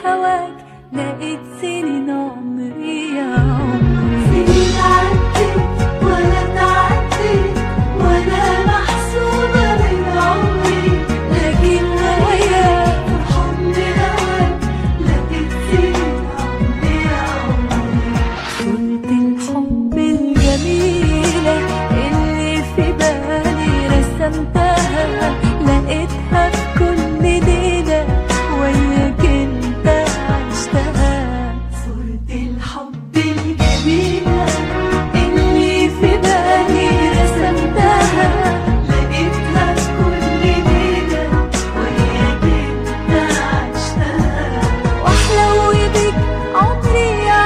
هواك لقيت سنين عمري يا عمري سنين عدت ولا تعدت ولا محسوبة من عمري لكن وياك في حضن هواك لقيت سنين عمري يا عمري صورة الحب الجميلة اللي في بالي رسمتها لقيتها في كل ليلة وياك انت عشتها صورة الحب الجميلة اللي في بالي رسمتها لقيتها في كل ليلة وياك انت عشتها واحلى بيك عمري يا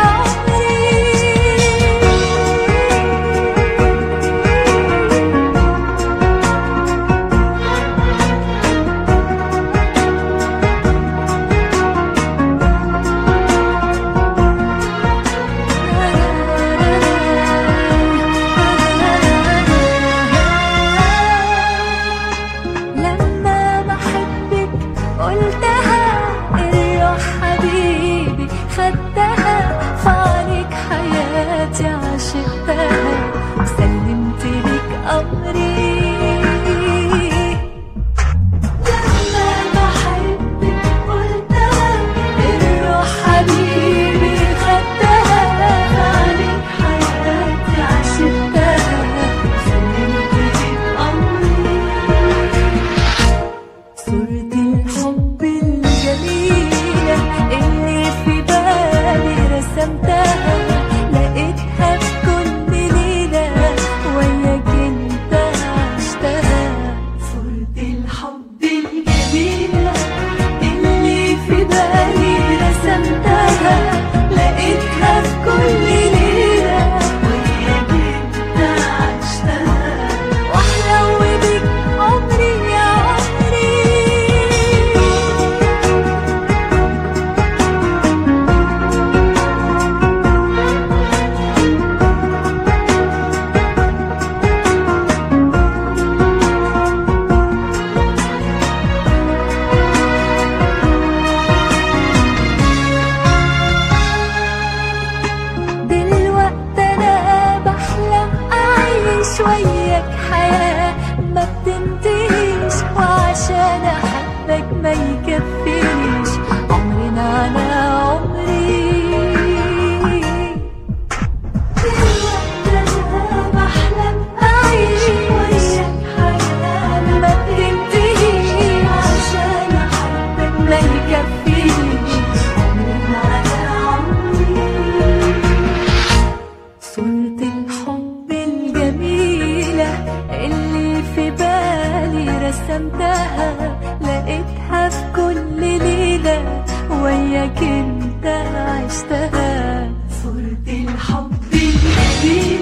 لما بحبك قلتها الروح حبيبي خدتها فعليك حياتي عشقتها وسلمت لك أمري لما بحبك قلتها الروح حبيبي خدتها عليك حياتي عشقتها سلمت لك أمري صورة الحب الجميلة اللي في بالي رسمتها لقيتها في كل ليلة وياك انت عشتها صورة الحب الجميلة اللي في بالي رسمتها لقيتها في كل ليلة وياك انت عشتها واحلى بيك عمري يا عمري دلوقتي انا بحلم اعيش وياك حياة ما بتنتهيش وعشان احبك ما يكفيش عمرنا على عمري دلوقتي أنا بحلم أعيش وياك حياة ما بتنتهيش عشان أحبك ما يكفيش عمرنا على عمري صورة الحب الجميلة اللي في بالي رسمتها لقيتها في كل ليلة وياك انت عشتها صورة الحب الجميلة